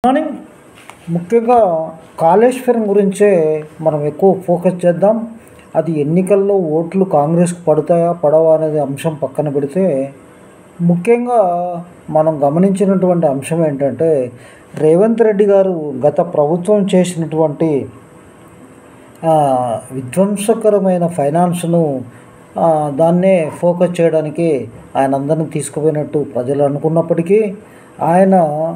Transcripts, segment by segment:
morning ముఖ్యంగా కాళేశ్వరం గురించే మనం ఎక్కువ ఫోకస్ చేద్దాం అది ఎన్నికల్లో ఓట్లు కాంగ్రెస్కి పడతాయా పడవా అనేది అంశం పక్కన పెడితే ముఖ్యంగా మనం గమనించినటువంటి అంశం ఏంటంటే రేవంత్ రెడ్డి గారు గత ప్రభుత్వం చేసినటువంటి ఆ, విధ్వంసకరమైన ఫైనాన్స్ను ఆ, దాన్నే ఫోకస్ చేయడానికి ఆయన అందరిని తీసుకుపోయినట్టు ప్రజలు అనుకున్నప్పటికీ ఆయన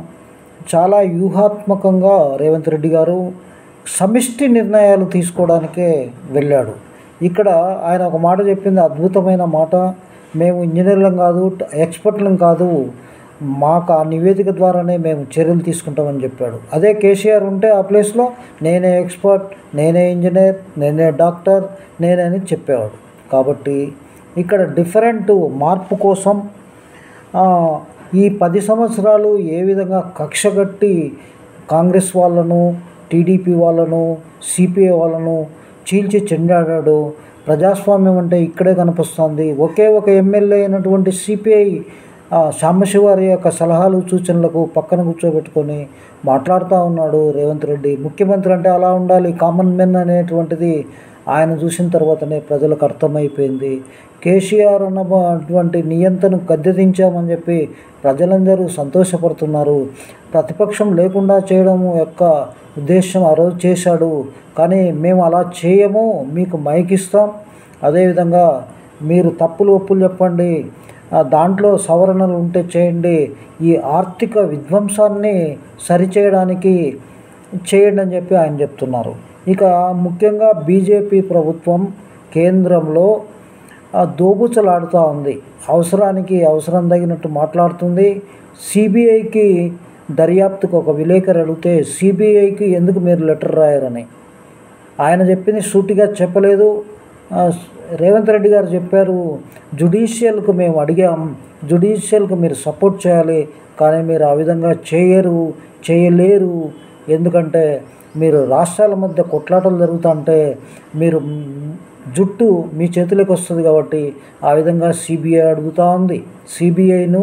చాలా వ్యూహాత్మకంగా రేవంత్ రెడ్డి గారు సమిష్టి నిర్ణయాలు తీసుకోవడానికే వెళ్ళాడు ఇక్కడ ఆయన ఒక మాట చెప్పింది అద్భుతమైన మాట మేము ఇంజనీర్లం కాదు ఎక్స్పర్ట్లం కాదు మాకు ఆ నివేదిక ద్వారానే మేము చర్యలు తీసుకుంటామని చెప్పాడు అదే కేసీఆర్ ఉంటే ఆ ప్లేస్లో నేనే ఎక్స్పర్ట్ నేనే ఇంజనీర్ నేనే డాక్టర్ నేనే అని చెప్పేవాడు కాబట్టి ఇక్కడ డిఫరెంట్ మార్పు కోసం ఆ, ఈ పది సంవత్సరాలు ఏ విధంగా కక్షగట్టి కాంగ్రెస్ వాళ్ళను టీడీపీ వాళ్ళను సిపిఐ వాళ్ళను చీల్చి చెండాడాడు ప్రజాస్వామ్యం అంటే ఇక్కడే కనిపిస్తుంది ఒకే ఒక ఎమ్మెల్యే అయినటువంటి సిపిఐ సాంబశివారి యొక్క సలహాలు సూచనలకు పక్కన కూర్చోబెట్టుకొని మాట్లాడుతూ ఉన్నాడు రేవంత్ రెడ్డి ముఖ్యమంత్రి అంటే అలా ఉండాలి కామన్ మెన్ అనేటువంటిది ఆయన చూసిన తర్వాతనే ప్రజలకు అర్థమైపోయింది కేసీఆర్ అన్నటువంటి నియంతను గద్దెదించామని చెప్పి ప్రజలందరూ సంతోషపడుతున్నారు ప్రతిపక్షం లేకుండా చేయడం యొక్క ఉద్దేశం ఆ రోజు చేశాడు కానీ మేము అలా చేయము మీకు మైక్ ఇస్తాం అదేవిధంగా మీరు తప్పులు ఒప్పులు చెప్పండి ఆ, దాంట్లో సవరణలు ఉంటే చేయండి ఈ ఆర్థిక విధ్వంసాన్ని సరిచేయడానికి చేయండి అని చెప్పి ఆయన చెప్తున్నారు ఇక ముఖ్యంగా బీజేపీ ప్రభుత్వం కేంద్రంలో ఆ, దోబుచలాడుతూ ఉంది అవసరానికి అవసరం తగినట్టు మాట్లాడుతుంది సిబిఐకి దర్యాప్తుకు ఒక విలేకరు అడిగితే సిబిఐకి ఎందుకు మీరు లెటర్ రాయరని ఆయన చెప్పింది సూటిగా చెప్పలేదు ఆ, రేవంత్ రెడ్డి గారు చెప్పారు జుడిషియల్కు మేము అడిగాం జుడిషియల్కు మీరు సపోర్ట్ చేయాలి కానీ మీరు ఆ విధంగా చేయరు చేయలేరు ఎందుకంటే మీరు రాష్ట్రాల మధ్య కొట్లాటలు జరుగుతుంటే మీరు మ్, జుట్టు మీ చేతిలోకి వస్తుంది కాబట్టి ఆ విధంగా సిబిఐ అడుగుతూ ఉంది సిబిఐను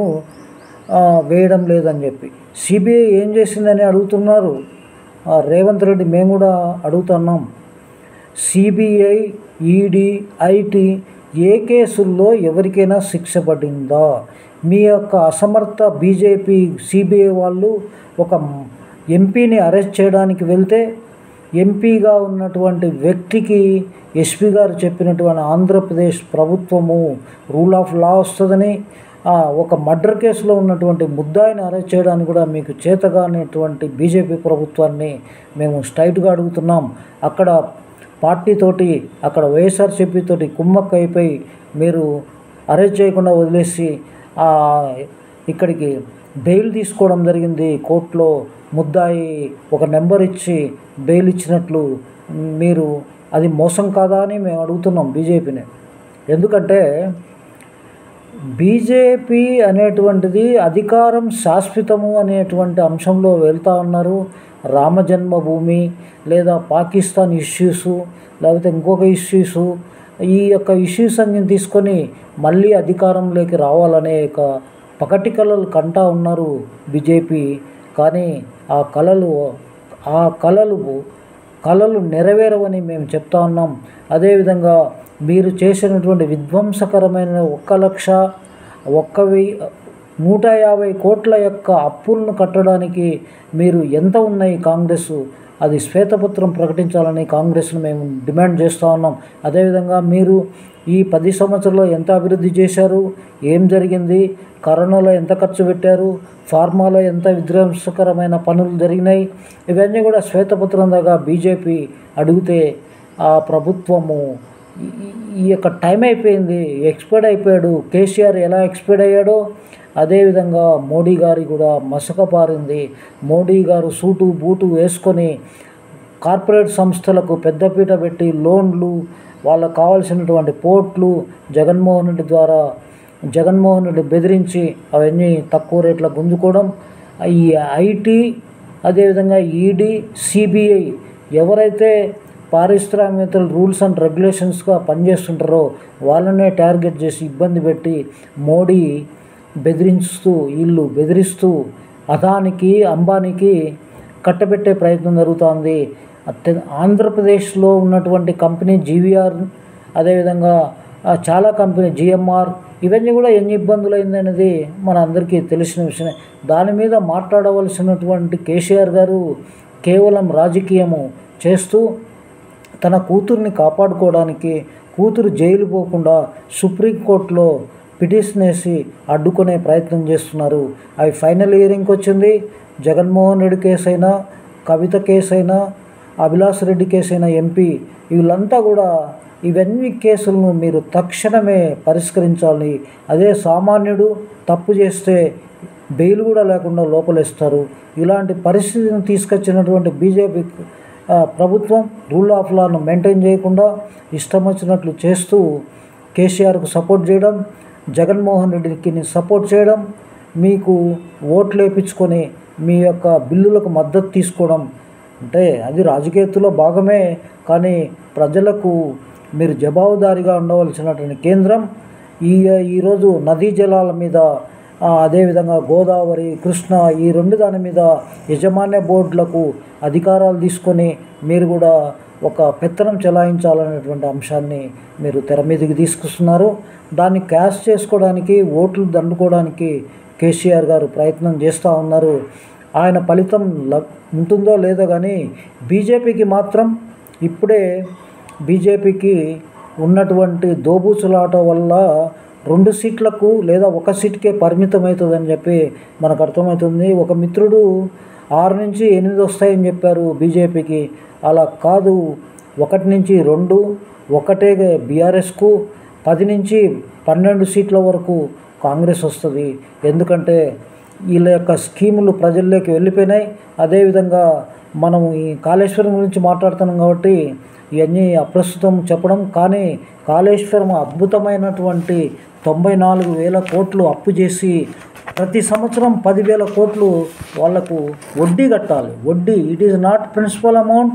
వేయడం లేదని చెప్పి సిబిఐ ఏం చేసిందని అడుగుతున్నారు ఆ, రేవంత్ రెడ్డి మేము కూడా అడుగుతున్నాం సిబిఐ ఈడీ ఐటీ ఏ కేసుల్లో ఎవరికైనా శిక్ష పడిందా మీ యొక్క అసమర్థ బీజేపీ సిబిఐ వాళ్ళు ఒక ఎంపీని అరెస్ట్ చేయడానికి వెళ్తే ఎంపీగా ఉన్నటువంటి వ్యక్తికి ఎస్పీ గారు చెప్పినటువంటి ఆంధ్రప్రదేశ్ ప్రభుత్వము రూల్ ఆఫ్ లా వస్తుందని ఆ, ఒక మర్డర్ కేసులో ఉన్నటువంటి ముద్దాయిని అరెస్ట్ చేయడానికి కూడా మీకు చేతగానేటువంటి బీజేపీ ప్రభుత్వాన్ని మేము స్ట్రైట్గా అడుగుతున్నాం అక్కడ పార్టీతోటి అక్కడ వైఎస్ఆర్సీపీ తోటి కుమ్మక్క అయిపోయి మీరు అరెస్ట్ చేయకుండా వదిలేసి ఆ, ఇక్కడికి బెయిల్ తీసుకోవడం జరిగింది కోర్టులో ముద్దాయి ఒక నెంబర్ ఇచ్చి బెయిల్ ఇచ్చినట్లు మీరు అది మోసం కాదా అని మేము అడుగుతున్నాం బీజేపీని ఎందుకంటే బీజేపీ అనేటువంటిది అధికారం శాశ్వతము అనేటువంటి అంశంలో వెళ్తూ ఉన్నారు రామ జన్మభూమి లేదా పాకిస్తాన్ ఇష్యూస్ లేకపోతే ఇంకొక ఇష్యూస్ ఈ యొక్క ఇష్యూస్ అన్ని తీసుకొని మళ్ళీ అధికారంలోకి రావాలనే ఒక పకటి కళలు కంటా ఉన్నారు బీజేపీ కానీ ఆ కళలు ఆ కళలు కళలు నెరవేరవని మేము చెప్తా ఉన్నాం అదేవిధంగా మీరు చేసినటువంటి విధ్వంసకరమైన ఒక్క లక్ష ఒక్క వెయ్యి నూట యాభై కోట్ల యొక్క అప్పులను కట్టడానికి మీరు ఎంత ఉన్నాయి కాంగ్రెస్ అది శ్వేతపత్రం ప్రకటించాలని కాంగ్రెస్ను మేము డిమాండ్ చేస్తూ ఉన్నాం అదేవిధంగా మీరు ఈ పది సంవత్సరాల్లో ఎంత అభివృద్ధి చేశారు ఏం జరిగింది కరోనాలో ఎంత ఖర్చు పెట్టారు ఫార్మాలో ఎంత విధ్వంసకరమైన పనులు జరిగినాయి ఇవన్నీ కూడా శ్వేతపత్రం దాకా బీజేపీ అడిగితే ఆ ప్రభుత్వము ఈ- ఈ- ఈ యొక్క టైం అయిపోయింది ఎక్స్పైర్డ్ అయిపోయాడు కేసీఆర్ ఎలా ఎక్స్పైర్డ్ అయ్యాడో అదేవిధంగా మోడీ గారి కూడా మసక పారింది మోడీ గారు సూటు బూటు వేసుకొని కార్పొరేట్ సంస్థలకు పెద్దపీట పెట్టి లోన్లు వాళ్ళకు కావాల్సినటువంటి పోర్ట్లు జగన్మోహన్ రెడ్డి ద్వారా జగన్మోహన్ రెడ్డి బెదిరించి అవన్నీ తక్కువ రేట్ల గుంజుకోవడం ఈ ఐటీ అదేవిధంగా ఈడీ సిబిఐ ఎవరైతే పారిశ్రామికతలు రూల్స్ అండ్ రెగ్యులేషన్స్గా పనిచేస్తుంటారో వాళ్ళనే టార్గెట్ చేసి ఇబ్బంది పెట్టి మోడీ బెదిరిస్తూ వీళ్ళు బెదిరిస్తూ అదానికి అంబానీకి కట్టబెట్టే ప్రయత్నం జరుగుతోంది అత్య ఆంధ్రప్రదేశ్లో ఉన్నటువంటి కంపెనీ జీవీఆర్ అదేవిధంగా ఆ, చాలా కంపెనీ జిఎంఆర్ ఇవన్నీ కూడా ఎన్ని ఇబ్బందులు అయిందనేది మన అందరికీ తెలిసిన విషయమే దాని మీద మాట్లాడవలసినటువంటి కేసీఆర్ గారు కేవలం రాజకీయము చేస్తూ తన కూతుర్ని కాపాడుకోవడానికి కూతురు జైలు పోకుండా సుప్రీంకోర్టులో పిటిషన్ వేసి అడ్డుకునే ప్రయత్నం చేస్తున్నారు అవి ఫైనల్ హియరింగ్కి వచ్చింది జగన్మోహన్ రెడ్డి కేసు అయినా కవిత కేసు అయినా అభిలాష్ రెడ్డి కేసు అయినా ఎంపీ వీళ్ళంతా కూడా ఇవన్నీ కేసులను మీరు తక్షణమే పరిష్కరించాలి అదే సామాన్యుడు తప్పు చేస్తే బెయిల్ కూడా లేకుండా లోపలేస్తారు ఇలాంటి పరిస్థితిని తీసుకొచ్చినటువంటి బీజేపీ ఆ, ప్రభుత్వం రూల్ ఆఫ్ లాను మెయింటైన్ చేయకుండా ఇష్టం వచ్చినట్లు చేస్తూ కేసీఆర్కు సపోర్ట్ చేయడం జగన్మోహన్ రెడ్డికి సపోర్ట్ చేయడం మీకు ఓట్లు వేయించుకొని మీ యొక్క బిల్లులకు మద్దతు తీసుకోవడం అంటే అది రాజకీయతలో భాగమే కానీ ప్రజలకు మీరు జవాబుదారీగా ఉండవలసినటువంటి కేంద్రం ఈ ఈరోజు నదీ జలాల మీద ఆ, అదేవిధంగా గోదావరి కృష్ణ ఈ రెండు దాని మీద యజమాన్య బోర్డులకు అధికారాలు తీసుకొని మీరు కూడా ఒక పెత్తనం చెలాయించాలనేటువంటి అంశాన్ని మీరు తెర మీదకి తీసుకొస్తున్నారు దాన్ని క్యాష్ చేసుకోవడానికి ఓట్లు దండుకోవడానికి కేసీఆర్ గారు ప్రయత్నం చేస్తూ ఉన్నారు ఆయన ఫలితం ల- ఉంటుందో లేదో కానీ బీజేపీకి మాత్రం ఇప్పుడే బీజేపీకి ఉన్నటువంటి దోబూచులాట వల్ల రెండు సీట్లకు లేదా ఒక సీట్కే పరిమితం అవుతుందని చెప్పి మనకు అర్థమవుతుంది ఒక మిత్రుడు ఆరు నుంచి ఎనిమిది వస్తాయని చెప్పారు బీజేపీకి అలా కాదు ఒకటి నుంచి రెండు ఒకటే బీఆర్ఎస్కు పది నుంచి పన్నెండు సీట్ల వరకు కాంగ్రెస్ వస్తుంది ఎందుకంటే వీళ్ళ యొక్క స్కీములు ప్రజల్లోకి వెళ్ళిపోయినాయి అదేవిధంగా మనం ఈ కాళేశ్వరం గురించి మాట్లాడుతున్నాం కాబట్టి ఇవన్నీ అప్రస్తుతం చెప్పడం కానీ కాళేశ్వరం అద్భుతమైనటువంటి తొంభై నాలుగు వేల కోట్లు అప్పు చేసి ప్రతి సంవత్సరం పదివేల కోట్లు వాళ్లకు వడ్డీ కట్టాలి వడ్డీ it is not principal amount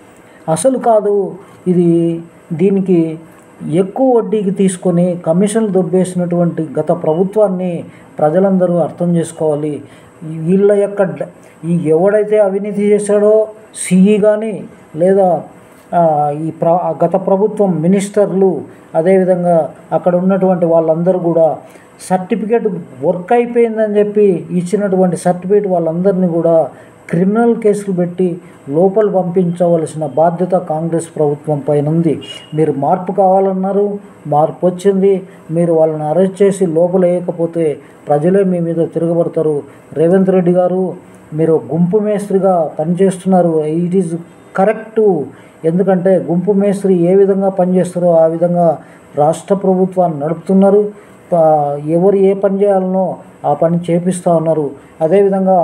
అసలు కాదు ఇది దీనికి ఎక్కువ వడ్డీకి తీసుకొని కమిషన్లు దొబ్బేసినటువంటి గత ప్రభుత్వాన్ని ప్రజలందరూ అర్థం చేసుకోవాలి ఈ వీళ్ళ యొక్క డ- ఈ ఎవడైతే అవినీతి చేశాడో సిఈ కానీ లేదా ఆ, ఈ ప్ర ఆ గత ప్రభుత్వం మినిస్టర్లు అదేవిధంగా అక్కడ ఉన్నటువంటి వాళ్ళందరూ కూడా సర్టిఫికేట్ వర్క్ అయిపోయిందని చెప్పి ఇచ్చినటువంటి సర్టిఫికేట్ వాళ్ళందరినీ కూడా క్రిమినల్ కేసులు పెట్టి లోపల పంపించవలసిన బాధ్యత కాంగ్రెస్ ప్రభుత్వం పైన ఉంది మీరు మార్పు కావాలన్నారు మార్పు వచ్చింది మీరు వాళ్ళని అరెస్ట్ చేసి లోపల వేయకపోతే ప్రజలే మీ మీద తిరగబడతారు రేవంత్ రెడ్డి గారు మీరు గుంపు మేస్త్రిగా పనిచేస్తున్నారు ఇట్ ఈజ్ కరెక్టు ఎందుకంటే గుంపు మేస్త్రి ఏ విధంగా పనిచేస్తారో ఆ విధంగా రాష్ట్ర ప్రభుత్వాన్ని నడుపుతున్నారు ప- ఎవరు ఏ పని చేయాలనో ఆ పని చేపిస్తూ ఉన్నారు అదేవిధంగా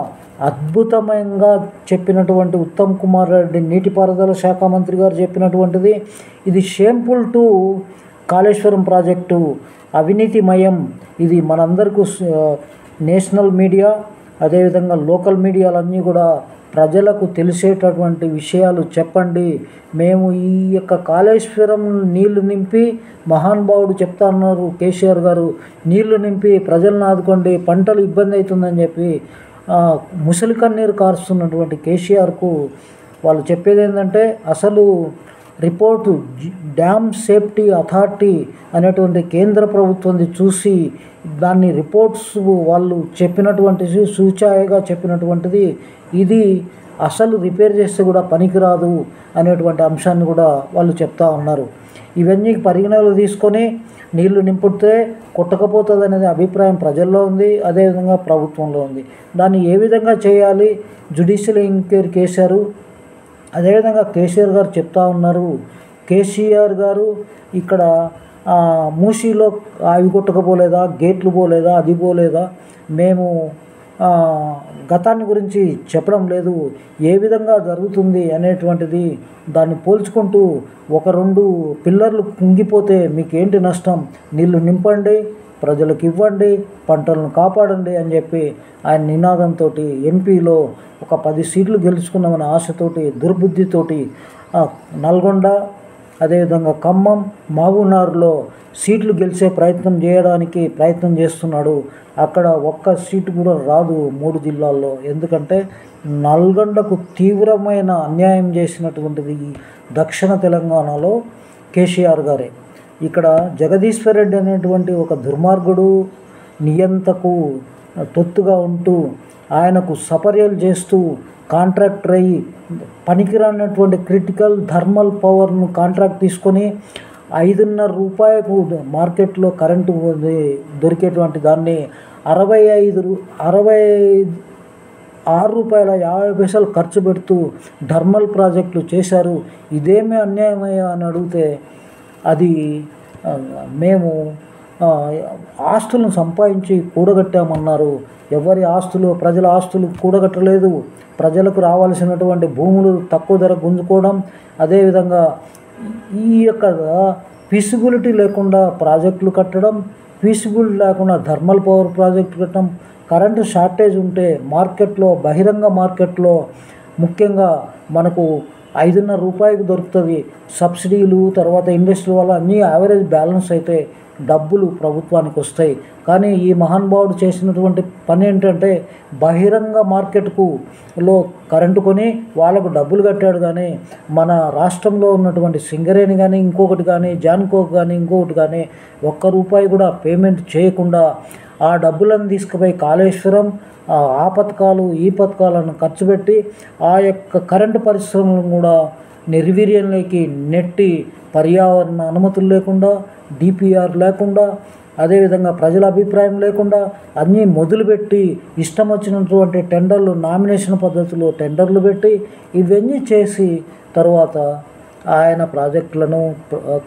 అద్భుతమంగా చెప్పినటువంటి ఉత్తమ్ కుమార్ రెడ్డి నీటిపారుదల శాఖ మంత్రి గారు చెప్పినటువంటిది ఇది షేమ్ఫుల్ టు కాళేశ్వరం ప్రాజెక్టు అవినీతిమయం ఇది మనందరికీ స- నేషనల్ మీడియా అదేవిధంగా లోకల్ మీడియాలన్నీ కూడా ప్రజలకు తెలిసేటటువంటి విషయాలు చెప్పండి మేము ఈ యొక్క కాళేశ్వరం నీళ్లు నింపి మహానుభావుడు చెప్తా ఉన్నారు కేసీఆర్ గారు నీళ్లు నింపి ప్రజలను ఆదుకోండి పంటలు ఇబ్బంది అవుతుందని చెప్పి ఆ, ముసలి కన్నీరు కారుస్తున్నటువంటి కేసీఆర్కు వాళ్ళు చెప్పేది ఏంటంటే అసలు రిపోర్టు జి- డ్యామ్ సేఫ్టీ అథారిటీ అనేటువంటి కేంద్ర ప్రభుత్వంది చూసి దాన్ని రిపోర్ట్స్ వాళ్ళు చెప్పినటువంటిది సూచాయగా చెప్పినటువంటిది ఇది అసలు రిపేర్ చేస్తే కూడా పనికిరాదు అనేటువంటి అంశాన్ని కూడా వాళ్ళు చెప్తా ఉన్నారు ఇవన్నీ పరిగణనలు తీసుకొని నీళ్లు నింపుతే కొట్టకపోతుంది అనేది అభిప్రాయం ప్రజల్లో ఉంది అదేవిధంగా ప్రభుత్వంలో ఉంది దాన్ని ఏ విధంగా చేయాలి జుడిషియల్ ఎంక్వైరీ చేశారు అదేవిధంగా కేసీఆర్ గారు చెప్తా ఉన్నారు కేసీఆర్ గారు ఇక్కడ ఆ, మూసీలో అవి కొట్టకపోలేదా గేట్లు పోలేదా అది పోలేదా మేము ఆ, గతాన్ని గురించి చెప్పడం లేదు ఏ విధంగా జరుగుతుంది అనేటువంటిది దాన్ని పోల్చుకుంటూ ఒక రెండు పిల్లర్లు కుంగిపోతే మీకేంటి నష్టం నీళ్లు నింపండి ప్రజలకు ఇవ్వండి పంటలను కాపాడండి అని చెప్పి ఆయన నినాదంతో ఎంపీలో ఒక పది సీట్లు గెలుచుకున్నామనే ఆశతోటి దుర్బుద్ధితోటి ఆ, నల్గొండ అదేవిధంగా ఖమ్మం మహబూబ్నగర్లో సీట్లు గెలిచే ప్రయత్నం చేయడానికి ప్రయత్నం చేస్తున్నాడు అక్కడ ఒక్క సీటు కూడా రాదు మూడు జిల్లాల్లో ఎందుకంటే నల్గొండకు తీవ్రమైన అన్యాయం చేసినటువంటిది ఈ దక్షిణ తెలంగాణలో కేసీఆర్ గారే ఇక్కడ జగదీశ్వర్ రెడ్డి అనేటువంటి ఒక దుర్మార్గుడు నియంతకు తొత్తుగా ఉంటూ ఆయనకు సపర్యలు చేస్తూ కాంట్రాక్టర్ అయ్యి పనికిరానటువంటి క్రిటికల్ థర్మల్ పవర్ను కాంట్రాక్ట్ తీసుకొని ఐదున్నర రూపాయకు మార్కెట్లో కరెంటు దొరికేటువంటి దాన్ని అరవై ఐదు రూ- అరవై ఆరు రూపాయల యాభై పైసలు ఖర్చు పెడుతూ థర్మల్ ప్రాజెక్టులు చేశారు ఇదేమి అన్యాయమయ్యా అని అడిగితే అది ఆ, మేము ఆ, ఆస్తులను సంపాదించి కూడగట్టామన్నారు ఎవరి ఆస్తులు ప్రజల ఆస్తులు కూడగట్టలేదు ప్రజలకు రావాల్సినటువంటి భూములు తక్కువ ధర గుంజుకోవడం అదేవిధంగా ఈ యొక్క ఫీజిబిలిటీ లేకుండా ప్రాజెక్టులు కట్టడం ఫీజిబిలిటీ లేకుండా థర్మల్ పవర్ ప్రాజెక్టు కట్టడం కరెంటు షార్టేజ్ ఉంటే మార్కెట్లో బహిరంగ మార్కెట్లో ముఖ్యంగా మనకు ఐదున్నర రూపాయలకు దొరుకుతుంది సబ్సిడీలు తర్వాత ఇండస్ట్రీ వల్ల అన్నీ యావరేజ్ బ్యాలెన్స్ అయితే డబ్బులు ప్రభుత్వానికి వస్తాయి కానీ ఈ మహానుభావుడు చేసినటువంటి పని ఏంటంటే బహిరంగ మార్కెట్కు లో కరెంటు కొని వాళ్ళకు డబ్బులు కట్టాడు కానీ మన రాష్ట్రంలో ఉన్నటువంటి సింగరేణి కానీ ఇంకొకటి కానీ జాన్కోక్ కానీ ఇంకొకటి కానీ ఒక్క రూపాయి కూడా పేమెంట్ చేయకుండా ఆ డబ్బులను తీసుకుపోయి కాళేశ్వరం ఆ ఆ పథకాలు ఈ పథకాలను ఖర్చు పెట్టి ఆ యొక్క కరెంటు పరిశ్రమలను కూడా నిర్వీర్యంలోకి నెట్టి పర్యావరణ అనుమతులు లేకుండా డిపిఆర్ లేకుండా అదేవిధంగా ప్రజల అభిప్రాయం లేకుండా అన్నీ మొదలుపెట్టి ఇష్టం వచ్చినటువంటి టెండర్లు నామినేషన్ పద్ధతిలో టెండర్లు పెట్టి ఇవన్నీ చేసి తర్వాత ఆయన ప్రాజెక్టులను ప్ర-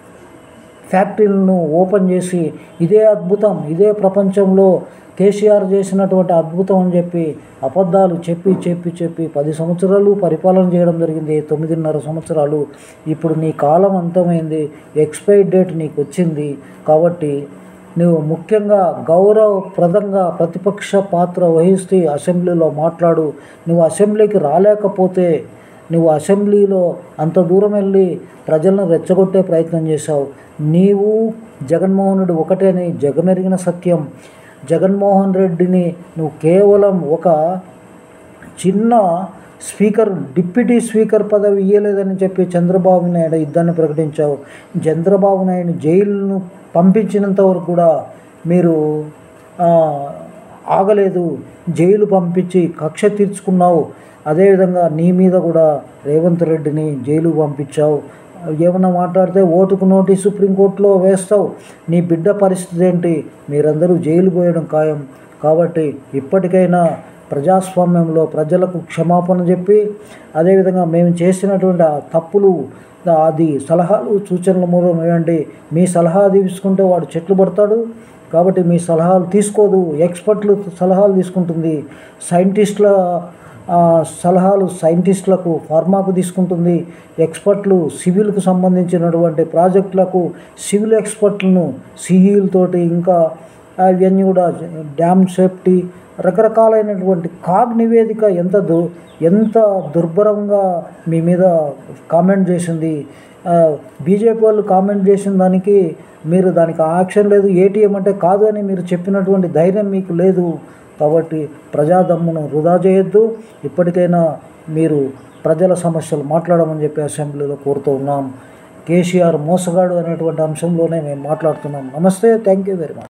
ఫ్యాక్టరీలను ఓపెన్ చేసి ఇదే అద్భుతం ఇదే ప్రపంచంలో కేసీఆర్ చేసినటువంటి అద్భుతం అని చెప్పి అబద్ధాలు చెప్పి చెప్పి చెప్పి పది సంవత్సరాలు పరిపాలన చేయడం జరిగింది తొమ్మిదిన్నర సంవత్సరాలు ఇప్పుడు నీ కాలం అంతమైంది ఎక్స్పైర్ డేట్ నీకు వచ్చింది కాబట్టి నువ్వు ముఖ్యంగా గౌరవప్రదంగా ప్రతిపక్ష పాత్ర వహిస్తూ అసెంబ్లీలో మాట్లాడు నువ్వు అసెంబ్లీకి రాలేకపోతే నువ్వు అసెంబ్లీలో అంత దూరం వెళ్ళి ప్రజలను రెచ్చగొట్టే ప్రయత్నం చేశావు నీవు జగన్మోహన్ రెడ్డి ఒకటే అని జగమెరిగిన సత్యం జగన్మోహన్ రెడ్డిని నువ్వు కేవలం ఒక చిన్న స్పీకర్ డిప్యూటీ స్పీకర్ పదవి ఇవ్వలేదని చెప్పి చంద్రబాబు నాయుడు యుద్ధాన్ని ప్రకటించావు చంద్రబాబు నాయుడు జైలును పంపించినంత వరకు కూడా మీరు ఆ, ఆగలేదు జైలు పంపించి కక్ష తీర్చుకున్నావు అదేవిధంగా నీ మీద కూడా రేవంత్ రెడ్డిని జైలు పంపించావు ఏమన్నా మాట్లాడితే ఓటుకు నోటీస్ సుప్రీంకోర్టులో వేస్తావు నీ బిడ్డ పరిస్థితి ఏంటి మీరందరూ జైలు పోయడం ఖాయం కాబట్టి ఇప్పటికైనా ప్రజాస్వామ్యంలో ప్రజలకు క్షమాపణ చెప్పి అదేవిధంగా మేము చేసినటువంటి ఆ తప్పులు అది సలహాలు సూచనల మూలం ఇవ్వండి మీ సలహా తీసుకుంటే వాడు చెట్లు పడతాడు కాబట్టి మీ సలహాలు తీసుకోదు ఎక్స్పర్ట్లు సలహాలు తీసుకుంటుంది సైంటిస్టుల ఆ, సలహాలు సైంటిస్టులకు ఫార్మాకు తీసుకుంటుంది ఎక్స్పర్ట్లు సివిల్కు సంబంధించినటువంటి ప్రాజెక్టులకు సివిల్ ఎక్స్పర్ట్లను సిఈలతోటి ఇంకా అవన్నీ కూడా డ్యామ్ సేఫ్టీ రకరకాలైనటువంటి కాగ్ నివేదిక ఎంత దు ఎంత దుర్భరంగా మీ మీద కామెంట్ చేసింది బీజేపీ వాళ్ళు కామెంట్ చేసిన దానికి మీరు దానికి యాక్షన్ లేదు ఏటీఎం అంటే కాదు అని మీరు చెప్పినటువంటి ధైర్యం మీకు లేదు కాబట్టి ప్రజాదమ్మును వృధా చేయొద్దు ఇప్పటికైనా మీరు ప్రజల సమస్యలు మాట్లాడమని చెప్పి అసెంబ్లీలో కోరుతూ ఉన్నాం కేసీఆర్ మోసగాడు అనేటువంటి అంశంలోనే మేము మాట్లాడుతున్నాం నమస్తే థ్యాంక్ యూ వెరీ మచ్